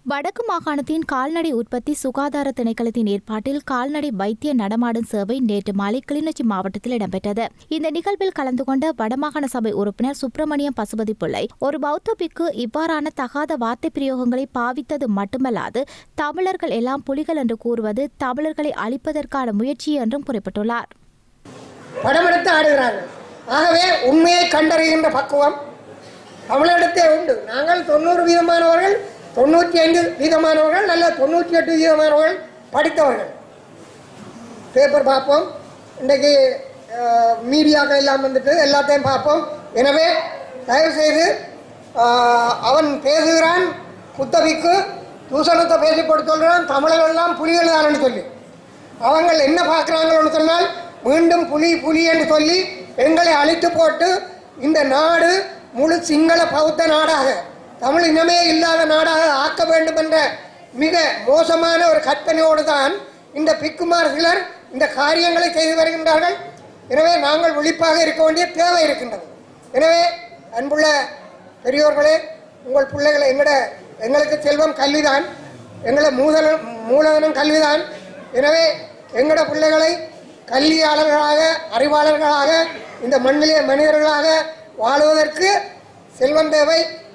வடக்கு மாகாணத்தின் கால்நடை உற்பத்தி சுகாதார திணைக்களத்தின் ஏற்பாட்டில் கால்நடை வைத்திய நடமாடும் சேவை நேற்று மாலை கிளிநொச்சி மாவட்டத்தில் இடம்பெற்றது இந்த நிகழ்வில் கலந்து கொண்ட வடமாகாண சபை உறுப்பினர் சுப்பிரமணியம் பசுபதி பிள்ளை ஒரு பௌத்த பிக்கு இவ்வாறான தகாத வார்த்தை பிரயோகங்களை பாவித்தது மட்டுமல்லாது தமிழர்கள் எல்லாம் புலிகள் என்று கூறுவது தமிழர்களை அழிப்பதற்கான முயற்சி என்றும் குறிப்பிட்டுள்ளார் படமெடுத்து ஆடுகிறார்கள் ஆகவே உண்மையை கண்டறிகின்ற பக்குவம் தமிழிடத்தே உண்டு நாங்கள் தொண்ணூறு வீதமானவர்கள் தொண்ணூற்றி ஐந்து வீதமானவர்கள் அல்ல தொண்ணூற்றி எட்டு வீதமானவர்கள் படித்தவர்கள் பேப்பர் பார்ப்போம் இன்றைக்கு அஹ், மீடியாக்கள் எல்லாம் வந்துட்டு எல்லாத்தையும் பார்ப்போம் எனவே தயவுசெய்து அஹ், அவன் பேசுகிறான் குத்தவிக்கு தூசணத்தை பேசி போட்டு சொல்கிறான் தமிழர்கள் எல்லாம் புலிகள் தானு சொல்லி அவங்க என்ன பார்க்குறாங்கன்னு சொன்னால் மீண்டும் புலி புலி என்று சொல்லி எங்களை அழித்து போட்டு இந்த நாடு முழு சிங்கள பௌத்த நாடாக தமிழ் இனமே இல்லாத நாடாக ஆக்க வேண்டும் என்ற மிக மோசமான ஒரு கற்பனையோடு தான் இந்த பிக்குமார் சிலர் இந்த காரியங்களை செய்து வருகின்றார்கள் எனவே நாங்கள் விழிப்பாக இருக்க வேண்டிய தேவை இருக்கின்றது எனவே அன்புள்ள பெரியோர்களே உங்கள் பிள்ளைகளை எங்கட எங்களுக்கு செல்வம் கல்விதான் எங்களை மூதல மூலதனம் கல்விதான் எனவே எங்கட பிள்ளைகளை கல்வியாளர்களாக அறிவாளர்களாக இந்த மண்ணிலே மனிதர்களாக வாழ்வதற்கு செல்வம் தேவை